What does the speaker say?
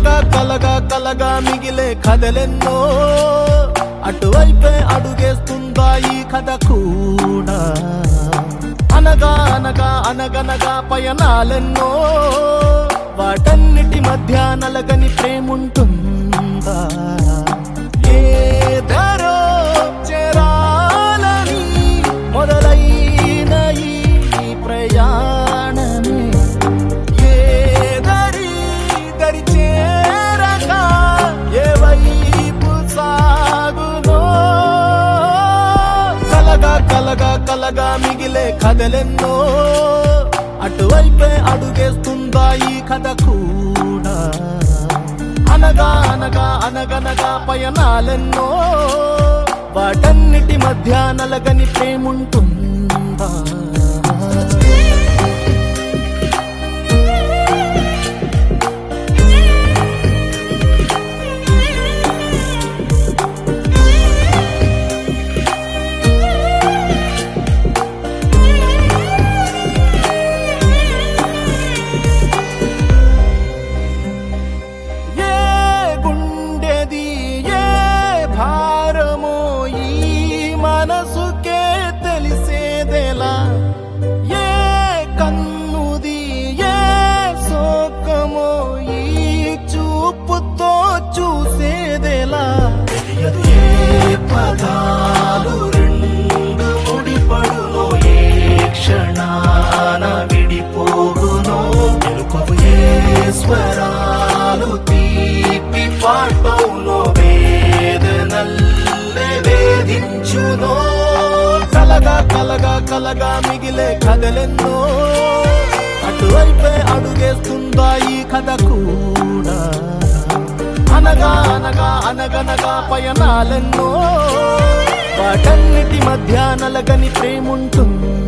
కలగా కలగా కలగా మిగిలే కథలెన్నో అటువైపే అడుగేస్తుందా ఈ కథ కూడా అనగా అనగా అనగనగా పయనాలెన్నో వాటన్నిటి మధ్య నలగని ప్రేముంటుందా ఏ ధరో చేరాలని మొదలైన ఈ ప్రయాణమే ఏ దరి దరి చేరక ఏ వైపు సాగునో కలగా కలగా కలగా మిగిలే కథలెన్నో అటువైపే అడుగేస్తుందా ఈ కథ కూడా అనగా అనగా అనగనగా పయనాలెన్నో వాటన్నిటి మధ్య నలగని ప్రేముంటుందా ఏ గుండెది ఏ భారమో ఈ మనసుకే తెలిసేదెలా ఏ కన్నుది ఏ సోకమో ఈ చూపుతో చూసేదెలా తెలియదు ఏ పదాలు రెండు ముడిపడునో ఏ క్షణాన విడిపోగునో తెలుపవు ఏ స్వరాలు తీపి పాటవునో వేదనల్లే వేధించునో కలగా కలగా కలగా మిగిలే కథలెన్నో అటువైపే అడుగేస్తుందా ఈ కథ కూడా అనగా అనగా అనగనగా పయనాలెన్నో వాటన్నిటి మధ్య నలగని ప్రేముంటుంది